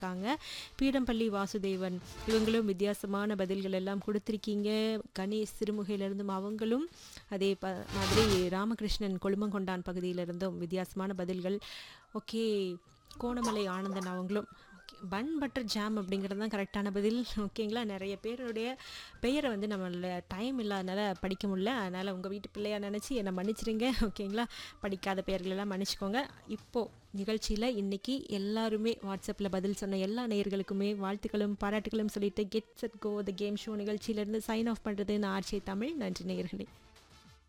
இருக்காங்க பீடம்பள்ளி வாசுதேவன் இவங்களும் வித்தியாசமான பதில்கள் எல்லாம் கொடுத்துருக்கீங்க கணேஷ் சிறுமுகையிலிருந்தும் அவங்களும் அதே ப மாதிரி ராமகிருஷ்ணன் கொழுமங்கொண்டான் பகுதியிலிருந்தும் வித்தியாசமான பதில்கள் ஓகே கோணமலை ஆனந்தன் அவங்களும் பன் பட்டர் ஜாம் அப்படிங்கிறது தான் கரெக்டான பதில் ஓகேங்களா நிறைய பேருடைய பெயரை வந்து நம்மள டைம் இல்லாதனால படிக்க முடியல அதனால் உங்கள் வீட்டு பிள்ளையா நினச்சி என்னை மன்னிச்சிடுங்க ஓகேங்களா படிக்காத பெயர்களெல்லாம் மன்னிச்சிக்கோங்க இப்போது நிகழ்ச்சியில் இன்றைக்கி எல்லாருமே வாட்ஸ்அப்பில் பதில் சொன்ன எல்லா நேயர்களுக்குமே வாழ்த்துக்களும் பாராட்டுகளும் சொல்லிட்டு get set go the game show நிகழ்ச்சியிலேருந்து சைன் ஆஃப் பண்ணுறது நான் ஆர்ச்சி தமிழ் நன்றி நேயர்களே